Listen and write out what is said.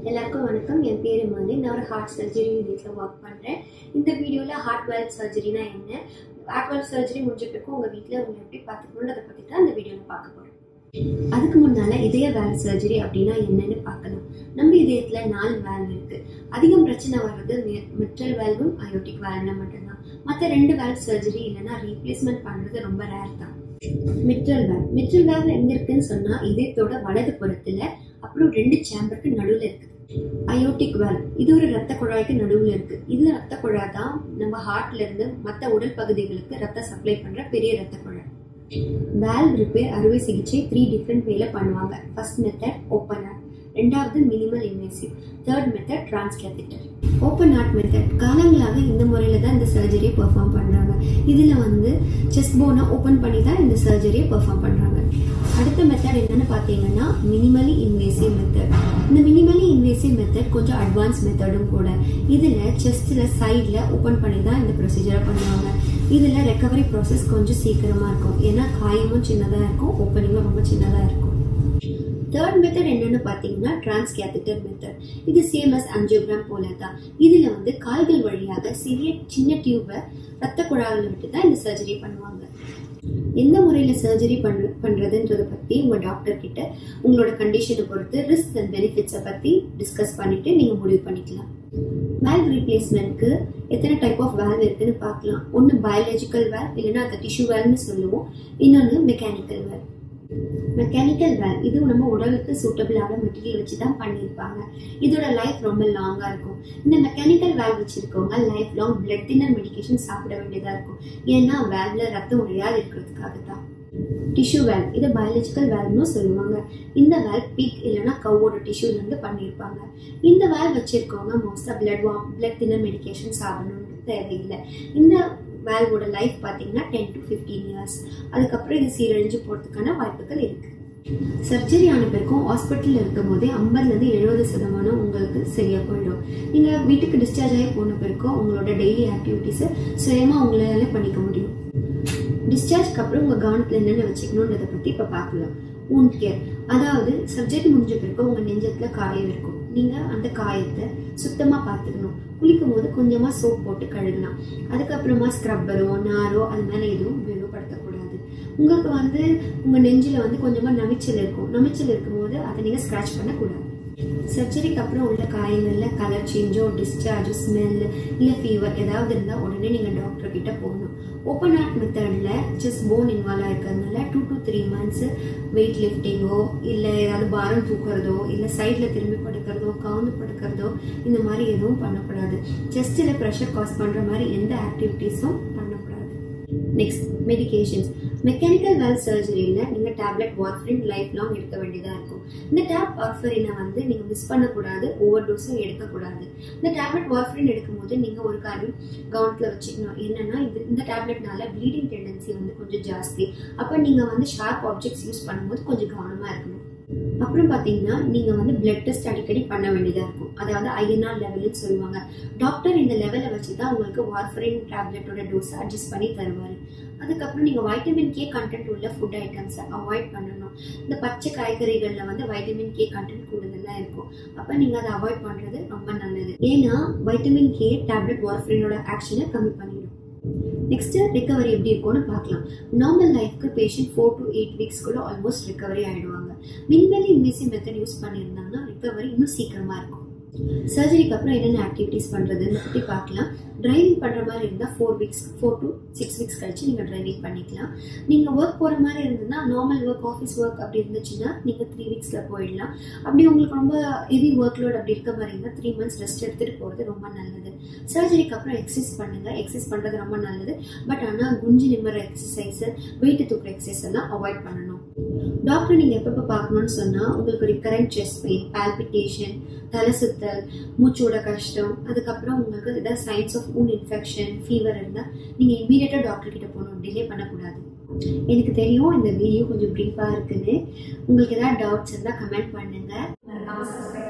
எல்லாருக்கும் வணக்கம் என் பேர் மாதிரி நான் ஒரு ஹார்ட் சர்ஜரி யூனிட்டில் ஒர்க் பண்ணுறேன் இந்த வீடியோவில் ஹார்ட் வெல்வ் சர்ஜரினா என்ன ஹார்ட் வெல்வ் சர்ஜரி முடிஞ்ச பிறகு உங்கள் வீட்டில் உங்களை எப்படி பார்த்துக்கணுன்றதை பற்றி தான் இந்த வீடியோவில் பார்க்க போகிறோம் அதுக்கு முன்னால் இதய வேல்வ் சர்ஜரி அப்படின்னா என்னன்னு பார்க்கலாம் நம்ம இதயத்தில் நாலு வேல்வ் இருக்கு அதிகம் பிரச்சனை வர்றது மெட்ரல் வேல்வும் அயோட்டிக் வேல்வ்ல மட்டும்தான் மற்ற ரெண்டு வேல்வ் சர்ஜரி இல்லைன்னா ரீப்ளேஸ்மெண்ட் பண்ணுறது ரொம்ப ரேர் தான் மிட்ரல் வேல்வ் மிட்ரல் வேல்வ் எங்க இருக்குன்னு சொன்னா இதயத்தோட வலது புறத்துல அப்புறம் ரெண்டு சேம்பருக்கு நடுவுல இருக்குது அயோட்டிக் வேல்வ் இது ஒரு ரத்த குழாய்க்கு நடுவுல இருக்கு இது ரத்த குழாய் தான் நம்ம ஹார்ட்ல இருந்து மற்ற உடல் பகுதிகளுக்கு ரத்த சப்ளை பண்ற பெரிய ரத்த குழாய் வேல்வ் ரிப்பேர் அறுவை சிகிச்சை த்ரீ டிஃப்ரெண்ட் வேல பண்ணுவாங்க ஃபர்ஸ்ட் மெத்தட் ஓப்பன் ஹார்ட் ரெண்டாவது minimal invasive third method transcatheter open heart method காலங்களாக இந்த முறையில் தான் இந்த சர்ஜரியை பெர்ஃபார்ம் பண்ணுறாங்க இதில் வந்து செஸ்ட் போனை ஓப்பன் பண்ணி தான் இந்த சர்ஜரியை பெர்ஃபார்ம் பண்ணுறாங்க அடுத்த மெத்தட் என்னன்னு பார்த்தீங்கன்னா மினிமலி இன்வேசிவ் மெத்தட் இந்த மினிமலி இன்வேசிவ் மெத்தட் கொஞ்சம் அட்வான்ஸ் மெத்தடும் கூட இதில் செஸ்ட்டில் சைடில் ஓப்பன் பண்ணி தான் இந்த ப்ரொசீஜரை பண்ணுவாங்க இதில் ரெக்கவரி ப்ராசஸ் கொஞ்சம் சீக்கிரமாக இருக்கும் ஏன்னா காயமும் சின்னதாக இருக்கும் ஓப்பனிங்கும் ரொம்ப சின்னதாக இருக்கும் தேர்ட் மெத்தட் என்னன்னு பார்த்தீங்கன்னா டிரான்ஸ் கேபிட்டல் மெத்தட் இது சேம் அஸ் அஞ்சியோகிராம் போல தான் இதில் வந்து கால்கள் வழியாக சிறிய சின்ன டியூபை ரத்த குழாவில் விட்டு தான் இந்த சர்ஜரி பண்ணுவாங்க எந்த முறையில் சர்ஜரி பண்ற பண்ணுறதுன்றதை பற்றி உங்கள் டாக்டர் கிட்ட உங்களோட கண்டிஷனை பொறுத்து ரிஸ்க் அண்ட் பெனிஃபிட்ஸை பற்றி டிஸ்கஸ் பண்ணிட்டு நீங்கள் முடிவு பண்ணிக்கலாம் வேல்வ் ரீப்ளேஸ்மெண்ட்க்கு எத்தனை டைப் ஆஃப் வேல்வ் இருக்குன்னு பார்க்கலாம் ஒன்று பயாலஜிக்கல் வேல்வ் இல்லைன்னா அதை டிஷ்யூ வேல்வ்னு சொல்லுவோம் இன்னொன்று மெக்கானிக்கல் வேல்வ் மெக்கானிக்கல் வேல்வ் இது நம்ம உடலுக்கு சூட்டபிளான மெட்டீரியல் வச்சு தான் பண்ணியிருப்பாங்க இதோட லைஃப் ரொம்ப லாங்காக இருக்கும் இந்த மெக்கானிக்கல் வேல்வ் வச்சிருக்கவங்க life long blood thinner medication சாப்பிட வேண்டியதாக இருக்கும் ஏன்னா வேல்வ்ல ரத்தம் உடையாது இருக்கிறதுக்காக தான் டிஷ்யூ வேல்வ் இதை பயாலஜிக்கல் வேல்வ்னு சொல்லுவாங்க இந்த வேல்வ் பிக் இல்லைன்னா கவோட டிஷ்யூல இருந்து பண்ணியிருப்பாங்க இந்த வேல்வ் வச்சிருக்கவங்க மோஸ்டா பிளட் வாம் பிளட் தின்னர் மெடிகேஷன் சாப்பிடணும்னு தேவையில்லை இந்த வேல்வோட லைஃப் பார்த்தீங்கன்னா டென் டு ஃபிஃப்டீன் இயர்ஸ் அதுக்கப்புறம் இது சீரழிஞ்சு போகிறதுக்கான வாய்ப்புகள் இருக்கு சர்ஜரி ஆன பிறகும் ஹாஸ்பிட்டலில் இருக்கும் போதே ஐம்பதுலேருந்து எழுபது சதமானம் உங்களுக்கு சரியாக போயிடும் நீங்கள் வீட்டுக்கு டிஸ்சார்ஜ் ஆகி போன பிறகும் உங்களோட டெய்லி ஆக்டிவிட்டீஸை சுயமாக உங்களால பண்ணிக்க முடியும் டிஸ்சார்ஜ்க்கு அப்புறம் உங்கள் கவனத்தில் என்னென்ன வச்சுக்கணுன்றதை பற்றி இப்போ பார்க்கலாம் ஊன் கேர் அதாவது சர்ஜரி முடிஞ்ச பிறகு உங்கள் நெஞ்சத்தில் காயம் இருக்கும் நீங்கள் அந்த காயத்தை சுத்தமாக பார்த்துக்கணும் குளிக்கும் போது கொஞ்சமாக சோப் போட்டு கழுகலாம் அதுக்கப்புறமா ஸ்க்ரப்பரோ நாரோ அது மேலே எதுவும் உபயோகப்படுத்தக்கூடாது உங்களுக்கு வந்து உங்கள் நெஞ்சில் வந்து கொஞ்சமாக நமிச்சல் இருக்கும் நமிச்சல் இருக்கும்போது அதை நீங்கள் ஸ்க்ராச் பண்ணக்கூடாது சர்ஜரிக்கு அப்புறம் உள்ள காயங்களில் கலர் சேஞ்சோ டிஸ்சார்ஜ் ஸ்மெல் இல்லை ஃபீவர் ஏதாவது இருந்தால் உடனே நீங்கள் டாக்டர் கிட்ட போகணும் ஓப்பன் ஹார்ட் மெத்தடில் ஜஸ்ட் போன் இன்வால்வ் ஆயிருக்கிறதுனால two to three months weight லிஃப்டிங்கோ இல்லை ஏதாவது பாரம் தூக்குறதோ இல்லை சைடில் திரும்பி படுக்கிறதோ கவுந்து படுக்கிறதோ இந்த மாதிரி எதுவும் பண்ணக்கூடாது செஸ்ட்டில் ப்ரெஷர் காஸ் பண்ணுற மாதிரி எந்த ஆக்டிவிட்டீஸும் பண்ணக்கூடாது நெக்ஸ்ட் மெடிகேஷன்ஸ் மெக்கானிக்கல் வேல் சர்ஜரியில் நீங்கள் டேப்லெட் வார்ஃபரின் லைஃப் லாங் எடுக்க வேண்டியதாக இருக்கும் இந்த டேப் வார்ஃபரினை வந்து நீங்கள் மிஸ் பண்ணக்கூடாது ஓவர் டோஸும் எடுக்கக்கூடாது இந்த டேப்லெட் வார்ஃபரின் எடுக்கும்போது நீங்கள் ஒரு காரியம் கவனத்தில் வச்சுக்கணும் என்னன்னா இது இந்த டேப்லெட்னால ப்ளீடிங் டெண்டன்சி வந்து கொஞ்சம் ஜாஸ்தி அப்போ நீங்கள் வந்து ஷார்ப் ஆப்ஜெக்ட்ஸ் யூஸ் பண்ணும்போது கொஞ்சம் கவனமாக இருக்கணும் அப்புறம் பார்த்தீங்கன்னா நீங்கள் வந்து பிளட் டெஸ்ட் அடிக்கடி பண்ண வேண்டியதாக இருக்கும் அதாவது ஐஎன்ஆர் லெவல்னு சொல்லுவாங்க டாக்டர் இந்த லெவலை வச்சு தான் உங்களுக்கு வார்ஃபரின் டேப்லெட்டோட டோஸை அட்ஜஸ்ட் பண்ணி தருவார் அதுக்கப்புறம் நீங்கள் வைட்டமின் கே கண்டென்ட் உள்ள ஃபுட் ஐட்டம்ஸை அவாய்ட் பண்ணணும் இந்த பச்சை காய்கறிகளில் வந்து வைட்டமின் கே கண்டென்ட் கூடுதலாக இருக்கும் அப்போ நீங்கள் அதை அவாய்ட் பண்ணுறது ரொம்ப நல்லது ஏன்னா வைட்டமின் கே டேப்லெட் வார்ஃபரினோட ஆக்ஷனை கம்மி பண்ணிடும் நெக்ஸ்ட் ரிகவரி எப்படி இருக்கும்னு பார்க்கலாம் நார்மல் லைஃப்க்கு பேஷண்ட் ஃபோர் டு எயிட் வீக்ஸ்க்குள்ள ஆல்மோஸ்ட் ரிகவரி ஆகிடுவாங்க மினிமலி இன்வேசிவ் மெத்தட் யூஸ் பண்ணியிருந்தாங்கன்னா ரிகவரி இன்னும் சீக்கிரமாக இருக்கும் சர்ஜரிக்கு அப்புறம் என்னென்ன ஆக்டிவிட்டீஸ் பண்ணுறதுன்னு பற்றி பார்க்கலாம் டிரைவிங் பண்ணுற மாதிரி இருந்தால் four weeks four to six weeks கழிச்சு நீங்கள் டிரைவிங் பண்ணிக்கலாம் நீங்கள் ஒர்க் போகிற மாதிரி இருந்ததுன்னா நார்மல் ஒர்க் ஆஃபீஸ் ஒர்க் அப்படி இருந்துச்சுன்னா நீங்கள் த்ரீ வீக்ஸில் போயிடலாம் அப்படி உங்களுக்கு ரொம்ப ஹெவி ஒர்க் லோட் அப்படி இருக்க மாதிரி இருந்தால் த்ரீ மந்த்ஸ் ரெஸ்ட் எடுத்துகிட்டு போகிறது ரொம்ப நல்லது சர்ஜரிக்கு அப்புறம் எக்ஸசைஸ் பண்ணுங்கள் எக்ஸசைஸ் பண்ணுறது ரொம்ப நல்லது பட் ஆனால் குஞ்சு நிம்மற எக்ஸசைஸு வெயிட் தூக்குற எக்ஸசைஸ் எல்லாம் அவாய்ட் பண்ணணும் டாக்டர் நீங்கள் எப்பப்போ பார்க்கணும்னு சொன்னால் உங்களுக்கு ரிகரண்ட் செஸ்ட் பெயின் பால்பிட்டேஷன் தலை சுத்தல் மூச்சோட கஷ்டம் அதுக்கப்புறம் உங்களுக்கு ஏதாவது சைன்ஸ் ஆஃப் ஊன் இன்ஃபெக்ஷன் ஃபீவர் இருந்தால் நீங்கள் இமீடியட்டாக டாக்டர் கிட்ட போகணும் டிலே பண்ணக்கூடாது எனக்கு தெரியும் இந்த வீடியோ கொஞ்சம் ப்ரீஃபாக இருக்குது உங்களுக்கு ஏதாவது டவுட்ஸ் இருந்தால் கமெண்ட் பண்ணுங்கள்